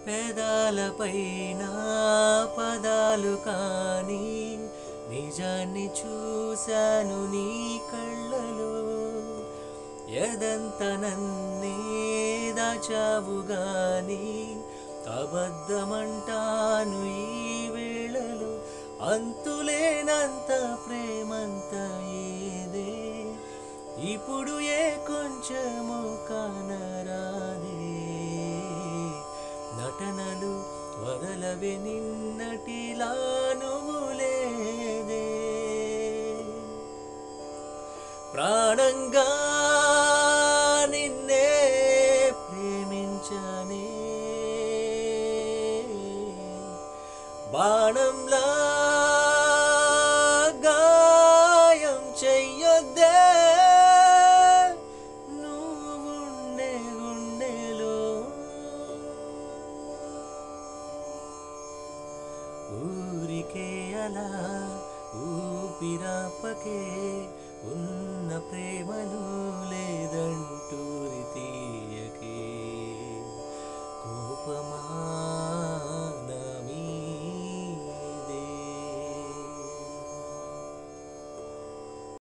పెదాలపైన పదాలు కానీ నిజాన్ని చూశాను నీ కళ్ళలో ఎదంత నన్నే దాచావు గాని అబద్ధమంటాను ఈ వేళలో అంతులేనంత ప్రేమంత ఏదే ఇప్పుడు ఏ కొంచెము కానరాదే నటనలు వదలవే నిన్నటిలా నువ్వు లేదే ప్రాణంగా నిన్నే ప్రేమించనే బాణంలా గాయం చెయ్యొద్దే నువ్వుండే గుండెలో ఊరికే అలా ఊపిరాపకే ఉన్న ప్రేమను